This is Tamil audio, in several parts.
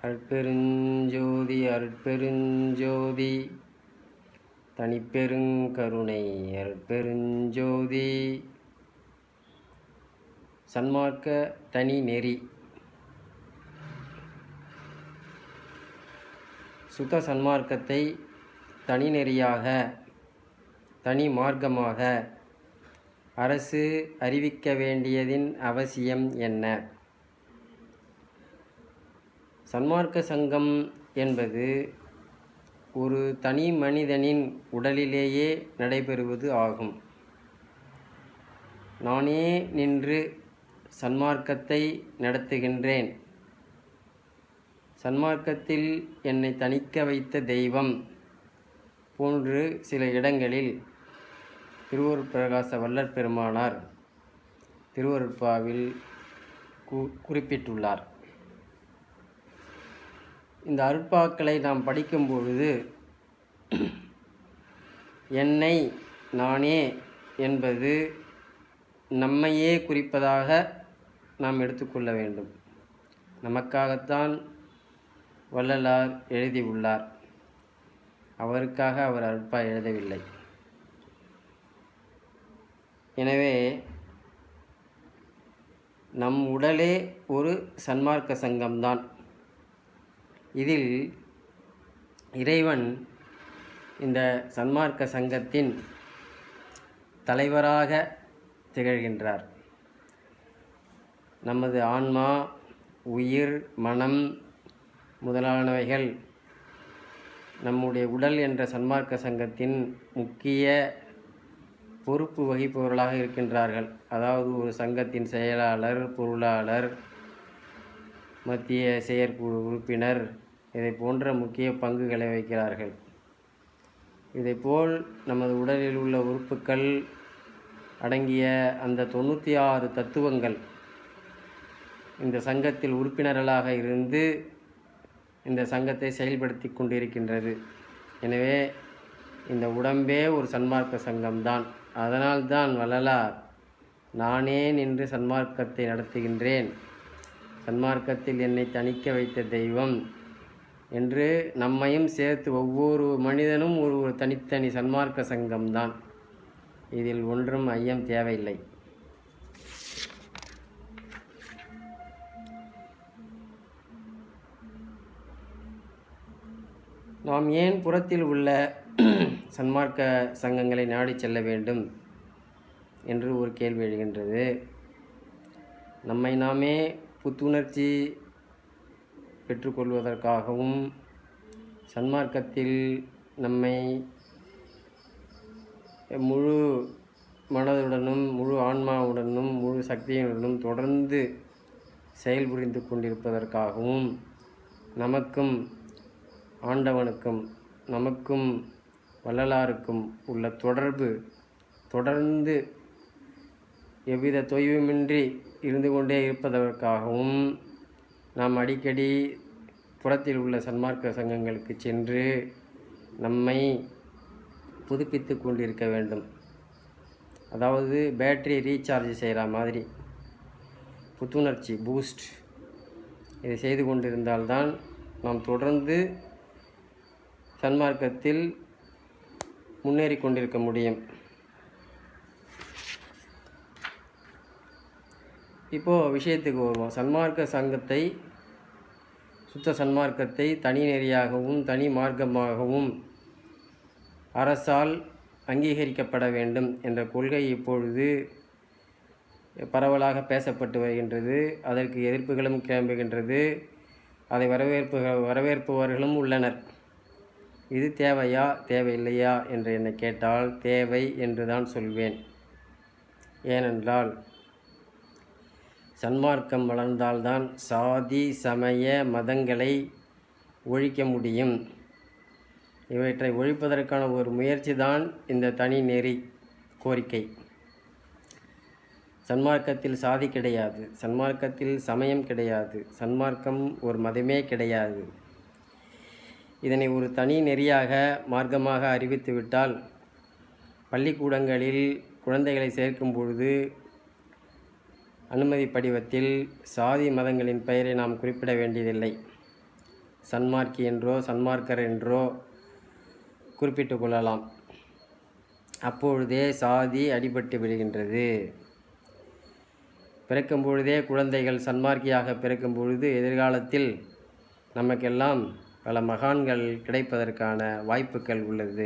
அற்பெருஞ்சோதி அற்பெருஞ்சோதி தனிப்பெருங்கருணை அற்பெருஞ்சோதி சன்மார்க்க தனி நெறி சுத்த சன்மார்க்கத்தை தனி நெறியாக தனி மார்க்கமாக அரசு அறிவிக்க வேண்டியதின் அவசியம் என்ன சன்மார்க்க சங்கம் என்பது ஒரு தனி மனிதனின் உடலிலேயே நடைபெறுவது ஆகும் நானே நின்று சன்மார்க்கத்தை நடத்துகின்றேன் சன்மார்க்கத்தில் என்னை தணிக்க வைத்த தெய்வம் போன்று சில இடங்களில் திருவூர் பிரகாச வல்லற் பெருமானார் திருவருட்பாவில் கு குறிப்பிட்டுள்ளார் இந்த அருட்பாக்களை நாம் படிக்கும் பொழுது என்னை நானே என்பது நம்மையே குறிப்பதாக நாம் எடுத்துக்கொள்ள வேண்டும் நமக்காகத்தான் வள்ளலார் எழுதியுள்ளார் அவருக்காக அவர் அருட்பா எழுதவில்லை எனவே நம் உடலே ஒரு சன்மார்க்க சங்கம்தான் இதில் இறைவன் இந்த சன்மார்க்க சங்கத்தின் தலைவராக திகழ்கின்றார் நமது ஆன்மா உயிர் மனம் முதலானவைகள் நம்முடைய உடல் என்ற சன்மார்க்க சங்கத்தின் முக்கிய பொறுப்பு வகிப்பவர்களாக இருக்கின்றார்கள் அதாவது ஒரு சங்கத்தின் செயலாளர் பொருளாளர் மத்திய செயற்குழு உறுப்பினர் இதை போன்ற முக்கிய பங்குகளை வகிக்கிறார்கள் இதைப்போல் நமது உடலில் உள்ள உறுப்புக்கள் அடங்கிய அந்த தொண்ணூற்றி ஆறு தத்துவங்கள் இந்த சங்கத்தில் உறுப்பினர்களாக இருந்து இந்த சங்கத்தை செயல்படுத்தி கொண்டிருக்கின்றது எனவே இந்த உடம்பே ஒரு சன்மார்க்க சங்கம்தான் அதனால்தான் வள்ளலார் நானே நின்று சன்மார்க்கத்தை நடத்துகின்றேன் சன்மார்க்கத்தில் என்னை தணிக்க வைத்த தெய்வம் என்று நம்மையும் சேர்த்து ஒவ்வொரு மனிதனும் ஒரு ஒரு தனித்தனி சன்மார்க்க சங்கம்தான் இதில் ஒன்றும் ஐயம் தேவையில்லை நாம் ஏன் புறத்தில் உள்ள சன்மார்க்க சங்கங்களை நாடி செல்ல வேண்டும் என்று ஒரு கேள்வி எழுகின்றது நம்மை நாமே புத்துணர்ச்சி பெற்றுக்கொள்வதற்காகவும் சன்மார்க்கத்தில் நம்மை முழு மனதுடனும் முழு ஆன்மாவுடனும் முழு சக்தியுடனும் தொடர்ந்து செயல்புரிந்து கொண்டிருப்பதற்காகவும் நமக்கும் ஆண்டவனுக்கும் நமக்கும் வள்ளலாருக்கும் உள்ள தொடர்பு தொடர்ந்து எவ்வித தொய்வுமின்றி இருந்து கொண்டே இருப்பதற்காகவும் நாம் அடிக்கடி புறத்தில் உள்ள சன்மார்க்க சங்கங்களுக்கு சென்று நம்மை புதுப்பித்து கொண்டிருக்க வேண்டும் அதாவது பேட்டரி ரீசார்ஜ் செய்கிற மாதிரி புத்துணர்ச்சி பூஸ்ட் இதை செய்து கொண்டிருந்தால்தான் நாம் தொடர்ந்து சன்மார்க்கத்தில் முன்னேறி கொண்டிருக்க முடியும் இப்போது விஷயத்துக்கு வருவோம் சன்மார்க்க சங்கத்தை சுத்த சன்மார்க்கத்தை தனி நெறியாகவும் தனி மார்க்கமாகவும் அரசால் அங்கீகரிக்கப்பட வேண்டும் என்ற கொள்கை இப்பொழுது பரவலாக பேசப்பட்டு வருகின்றது அதற்கு எதிர்ப்புகளும் கிளம்புகின்றது அதை வரவேற்பு வரவேற்பவர்களும் உள்ளனர் இது தேவையா தேவையில்லையா என்று என்னை கேட்டால் தேவை என்று தான் சொல்வேன் ஏனென்றால் சன்மார்க்கம் வளர்ந்தால்தான் சாதி சமய மதங்களை ஒழிக்க முடியும் இவற்றை ஒழிப்பதற்கான ஒரு முயற்சி தான் இந்த தனி நெறி கோரிக்கை சன்மார்க்கத்தில் சாதி கிடையாது சன்மார்க்கத்தில் சமயம் கிடையாது சன்மார்க்கம் ஒரு மதமே கிடையாது இதனை ஒரு தனி நெறியாக மார்க்கமாக அறிவித்துவிட்டால் பள்ளிக்கூடங்களில் குழந்தைகளை சேர்க்கும் பொழுது அனுமதி படிவத்தில் சாதி மதங்களின் பெயரை நாம் குறிப்பிட வேண்டியதில்லை சன்மார்க்கி என்றோ சன்மார்க்கர் என்றோ குறிப்பிட்டு கொள்ளலாம் அப்பொழுதே சாதி அடிபட்டு விடுகின்றது பிறக்கும் பொழுதே குழந்தைகள் சன்மார்க்கியாக பிறக்கும் பொழுது எதிர்காலத்தில் நமக்கெல்லாம் பல மகான்கள் கிடைப்பதற்கான வாய்ப்புகள் உள்ளது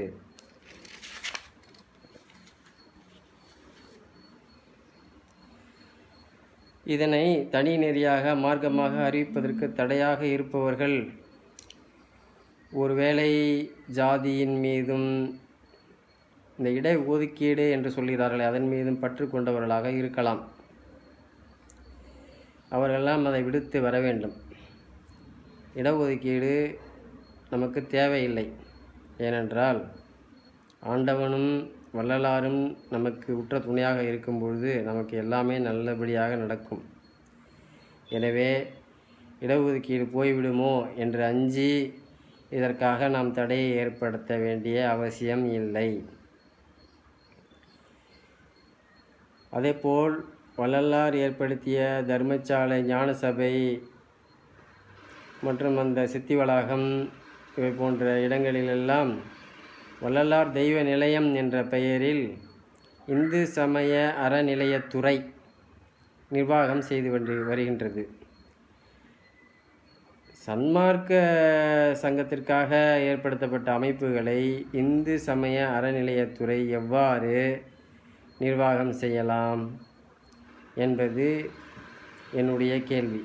இதனை தனி நெறியாக மார்க்கமாக அறிவிப்பதற்கு தடையாக இருப்பவர்கள் ஒருவேளை ஜாதியின் மீதும் இந்த இடை ஒதுக்கீடு என்று சொல்கிறார்களே அதன் மீதும் பற்று கொண்டவர்களாக இருக்கலாம் அவர்களெல்லாம் அதை விடுத்து வர வேண்டும் இடஒதுக்கீடு நமக்கு தேவையில்லை ஏனென்றால் ஆண்டவனும் வள்ளலாரும் நமக்கு உற்ற துணையாக இருக்கும் பொழுது நமக்கு எல்லாமே நல்லபடியாக நடக்கும் எனவே இடஒதுக்கீடு போய்விடுமோ என்று அஞ்சி இதற்காக நாம் தடையை ஏற்படுத்த வேண்டிய அவசியம் இல்லை அதேபோல் வள்ளலார் ஏற்படுத்திய தர்மசாலை ஞான சபை மற்றும் அந்த சித்தி வளாகம் இவை போன்ற இடங்களிலெல்லாம் வள்ளலார் தெய்வ நிலையம் என்ற பெயரில் இந்து சமய அறநிலையத்துறை நிர்வாகம் செய்து கொண்டு வருகின்றது சன்மார்க்க சங்கத்திற்காக ஏற்படுத்தப்பட்ட அமைப்புகளை இந்து சமய அறநிலையத்துறை எவ்வாறு நிர்வாகம் செய்யலாம் என்பது என்னுடைய கேள்வி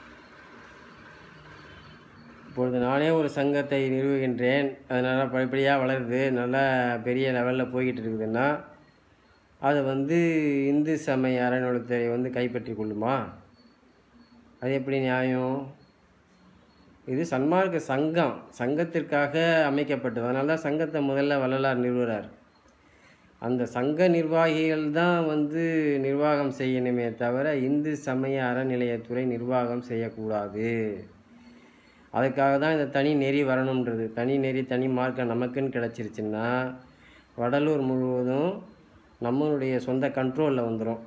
இப்பொழுது நானே ஒரு சங்கத்தை நிறுவுகின்றேன் அதனால் படிப்படியாக வளருது நல்லா பெரிய லெவலில் போய்கிட்டு இருக்குதுன்னா அதை வந்து இந்து சமய அறநிலையத்துறை வந்து கைப்பற்றி கொள்ளுமா அது எப்படி நியாயம் இது சன்மார்க்க சங்கம் சங்கத்திற்காக அமைக்கப்பட்டது அதனால தான் சங்கத்தை முதல்ல வள்ளலார் நிறுவுறார் அந்த சங்க நிர்வாகிகள் தான் வந்து நிர்வாகம் செய்யணுமே தவிர இந்து சமய அறநிலையத்துறை நிர்வாகம் செய்யக்கூடாது அதுக்காக தான் இந்த தனி நெறி வரணுன்றது தனி நெறி தனி மார்க்கம் நமக்குன்னு கிடச்சிருச்சுன்னா வடலூர் முழுவதும் நம்மளுடைய சொந்த கண்ட்ரோலில் வந்துடும்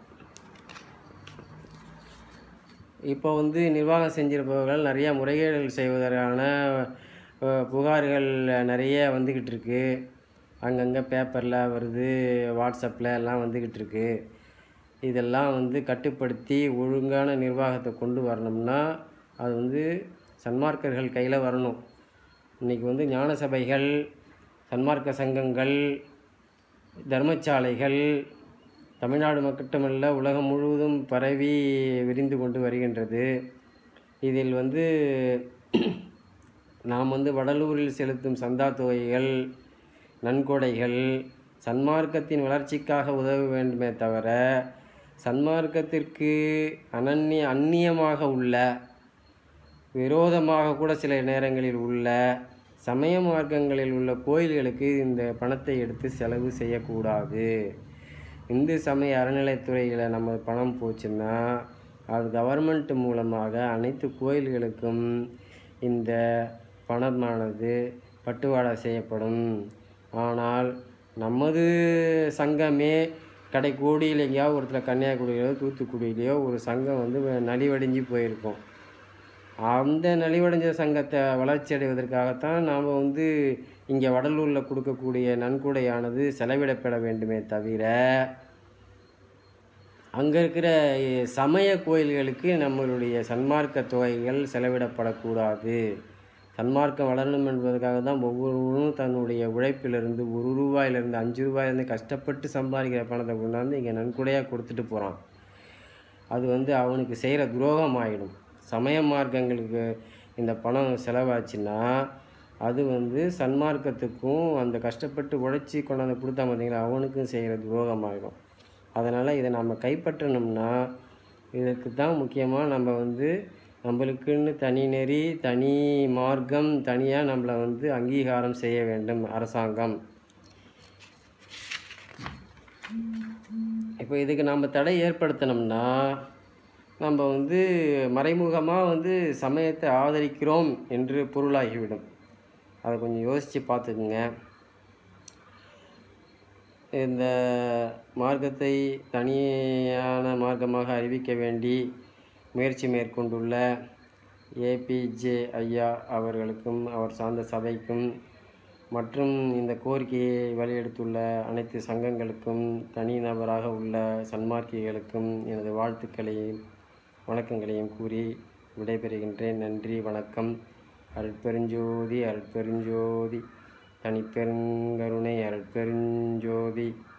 இப்போ வந்து நிர்வாகம் செஞ்சிருப்பவர்கள் நிறைய முறைகேடுகள் செய்வதற்கான அஹ், புகார்கள் நிறைய வந்துக்கிட்டு இருக்கு அங்கங்கே பேப்பரில் வருது வாட்ஸ்அப்பில் எல்லாம் வந்துக்கிட்டு இருக்கு இதெல்லாம் வந்து கட்டுப்படுத்தி ஒழுங்கான நிர்வாகத்தை கொண்டு வரணும்னா அது வந்து சன்மார்க்கர்கள் கையில் வரணும் இன்றைக்கி வந்து ஞான சபைகள் சன்மார்க்க சங்கங்கள் தர்மசாலைகள் தமிழ்நாடு மட்டுமல்ல உலகம் முழுவதும் பரவி விரிந்து கொண்டு வருகின்றது இதில் வந்து நாம் வந்து வடலூரில் செலுத்தும் சந்தா தொகைகள் நன்கொடைகள் சன்மார்க்கத்தின் வளர்ச்சிக்காக உதவ வேண்டுமே தவிர சன்மார்க்கத்திற்கு அனன்ய அந்நியமாக உள்ள விரோதமாக கூட சில நேரங்களில் உள்ள சமய மார்க்கங்களில் உள்ள கோயில்களுக்கு இந்த பணத்தை எடுத்து செலவு செய்யக்கூடாது இந்து சமய அறநிலைத்துறையில் நம்ம பணம் போச்சுன்னா அது கவர்மெண்ட் மூலமாக அனைத்து கோயில்களுக்கும் இந்த பணமானது பட்டுவாடா செய்யப்படும் ஆனால் நமது சங்கமே கடைக்கோடியில் எங்கேயாவது ஒருத்தர் கன்னியாகுமரியிலையோ தூத்துக்குடியிலையோ ஒரு சங்கம் வந்து நலிவடைஞ்சு போயிருக்கும் அந்த நலிவடைஞ்ச சங்கத்தை வளர்ச்சி அடைவதற்காகத்தான் நாம் வந்து இங்கே வடலூரில் கொடுக்கக்கூடிய நன்கொடையானது செலவிடப்பட வேண்டுமே தவிர அங்கே இருக்கிற சமய கோயில்களுக்கு நம்மளுடைய சன்மார்க்க தொகைகள் செலவிடப்படக்கூடாது சன்மார்க்கம் வளரணும் என்பதற்காக தான் ஒவ்வொருவரும் தன்னுடைய உழைப்பிலிருந்து ஒரு ரூபாயிலிருந்து அஞ்சு ரூபாயிலிருந்து கஷ்டப்பட்டு சம்பாதிக்கிற பணத்தை கொண்டாந்து இங்கே நன்கொடையாக கொடுத்துட்டு போகிறான் அது வந்து அவனுக்கு செய்கிற துரோகம் ஆகிடும் சமய மார்க்கங்களுக்கு இந்த பணம் செலவாச்சுன்னா அது வந்து சன்மார்க்கத்துக்கும் அந்த கஷ்டப்பட்டு உழைச்சி கொண்டாந்து கொடுத்தா பார்த்தீங்களா அவனுக்கும் செய்கிற துரோகம் ஆகிடும் அதனால் இதை நம்ம கைப்பற்றணும்னா இதற்கு தான் முக்கியமாக நம்ம வந்து நம்மளுக்குன்னு தனி நெறி தனி மார்க்கம் தனியாக நம்மளை வந்து அங்கீகாரம் செய்ய வேண்டும் அரசாங்கம் இப்போ இதுக்கு நம்ம தடை ஏற்படுத்தினோம்னா நம்ம வந்து மறைமுகமாக வந்து சமயத்தை ஆதரிக்கிறோம் என்று பொருளாகிவிடும் அதை கொஞ்சம் யோசித்து பார்த்துக்குங்க இந்த மார்க்கத்தை தனியான மார்க்கமாக அறிவிக்க வேண்டி முயற்சி மேற்கொண்டுள்ள ஏபிஜே ஐயா அவர்களுக்கும் அவர் சார்ந்த சபைக்கும் மற்றும் இந்த கோரிக்கையை வெளியெடுத்துள்ள அனைத்து சங்கங்களுக்கும் தனிநபராக உள்ள சன்மார்க்கிகளுக்கும் எனது வாழ்த்துக்களையும் வணக்கங்களையும் கூறி விடைபெறுகின்றேன் நன்றி வணக்கம் அருட்பெருஞ்சோதி அருட்பெருஞ்சோதி தனிப்பெருங்கருணை அருட்பெருஞ்சோதி